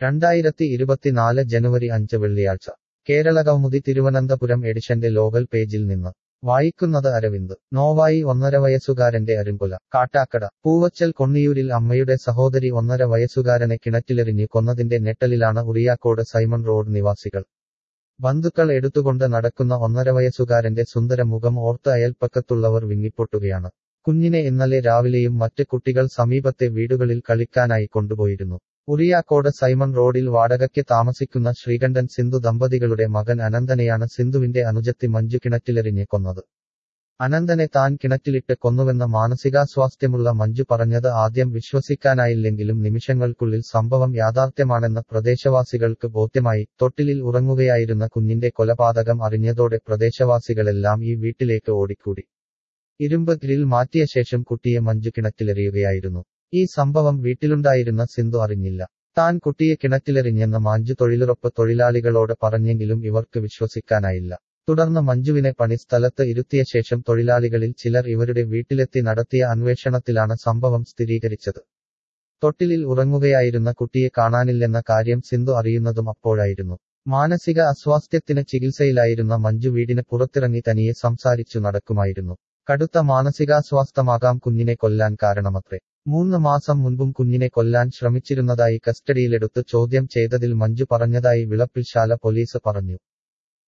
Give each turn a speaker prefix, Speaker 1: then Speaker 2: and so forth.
Speaker 1: രണ്ടായിരത്തി ഇരുപത്തിനാല് ജനുവരി അഞ്ച് വെള്ളിയാഴ്ച കേരളകൗമുദി തിരുവനന്തപുരം എഡിഷന്റെ ലോകൽ പേജിൽ നിന്ന് വായിക്കുന്നത് അരവിന്ദ് നോവായി ഒന്നര വയസ്സുകാരന്റെ അരുങ്കൊല കാട്ടാക്കട പൂവച്ചൽ കൊണ്ണിയൂരിൽ അമ്മയുടെ സഹോദരി ഒന്നര വയസ്സുകാരനെ കിണറ്റിലെറിഞ്ഞ് കൊന്നതിന്റെ ഞെട്ടലിലാണ് ഉറിയാക്കോട് സൈമൺ റോഡ് നിവാസികൾ ബന്ധുക്കൾ എടുത്തുകൊണ്ട് നടക്കുന്ന ഒന്നര വയസ്സുകാരന്റെ സുന്ദര മുഖം ഓർത്ത് അയൽപ്പക്കത്തുള്ളവർ വിങ്ങിപ്പൊട്ടുകയാണ് കുഞ്ഞിനെ ഇന്നലെ രാവിലെയും മറ്റ് കുട്ടികൾ സമീപത്തെ വീടുകളിൽ കളിക്കാനായി കൊണ്ടുപോയിരുന്നു ഉറിയാക്കോട് സൈമൺ റോഡിൽ വാടകയ്ക്ക് താമസിക്കുന്ന ശ്രീകണ്ഠൻ സിന്ധു ദമ്പതികളുടെ മകൻ അനന്തനെയാണ് സിന്ധുവിന്റെ അനുജത്തി മഞ്ജു കിണറ്റിലെറിഞ്ഞ് കൊന്നത് അനന്തനെ താൻ കിണറ്റിലിട്ട് കൊന്നുവെന്ന മാനസികാസ്വാസ്ഥ്യമുള്ള മഞ്ജു പറഞ്ഞത് ആദ്യം വിശ്വസിക്കാനായില്ലെങ്കിലും നിമിഷങ്ങൾക്കുള്ളിൽ സംഭവം യാഥാർത്ഥ്യമാണെന്ന് പ്രദേശവാസികൾക്ക് ബോധ്യമായി തൊട്ടിലിൽ ഉറങ്ങുകയായിരുന്ന കുഞ്ഞിന്റെ കൊലപാതകം അറിഞ്ഞതോടെ പ്രദേശവാസികളെല്ലാം ഈ വീട്ടിലേക്ക് ഓടിക്കൂടി ഇരുമ്പ് ഗ്രിൽ മാറ്റിയ ശേഷം കുട്ടിയെ മഞ്ജു കിണറ്റിലെറിയുകയായിരുന്നു ഈ സംഭവം വീട്ടിലുണ്ടായിരുന്ന സിന്ധു അറിഞ്ഞില്ല താൻ കുട്ടിയെ കിണറ്റിലെറിഞ്ഞെന്ന് മാഞ്ചു തൊഴിലുറപ്പ് തൊഴിലാളികളോട് പറഞ്ഞെങ്കിലും ഇവർക്ക് വിശ്വസിക്കാനായില്ല തുടർന്ന് മഞ്ജുവിനെ പണിസ്ഥലത്ത് ഇരുത്തിയ ശേഷം തൊഴിലാളികളിൽ ചിലർ ഇവരുടെ വീട്ടിലെത്തി നടത്തിയ അന്വേഷണത്തിലാണ് സംഭവം സ്ഥിരീകരിച്ചത് തൊട്ടിലിൽ ഉറങ്ങുകയായിരുന്ന കുട്ടിയെ കാണാനില്ലെന്ന കാര്യം സിന്ധു അറിയുന്നതും അപ്പോഴായിരുന്നു മാനസിക അസ്വാസ്ഥ്യത്തിന് ചികിത്സയിലായിരുന്ന മഞ്ജു വീടിന് പുറത്തിറങ്ങി തനിയെ സംസാരിച്ചു നടക്കുമായിരുന്നു കടുത്ത മാനസികാസ്വാസ്ഥമാകാം കുഞ്ഞിനെ കൊല്ലാൻ കാരണമത്രേ മൂന്ന് മാസം മുൻപും കുഞ്ഞിനെ കൊല്ലാൻ ശ്രമിച്ചിരുന്നതായി കസ്റ്റഡിയിലെടുത്ത് ചോദ്യം ചെയ്തതിൽ മഞ്ജു പറഞ്ഞതായി വിളപ്പിൽശാല പോലീസ് പറഞ്ഞു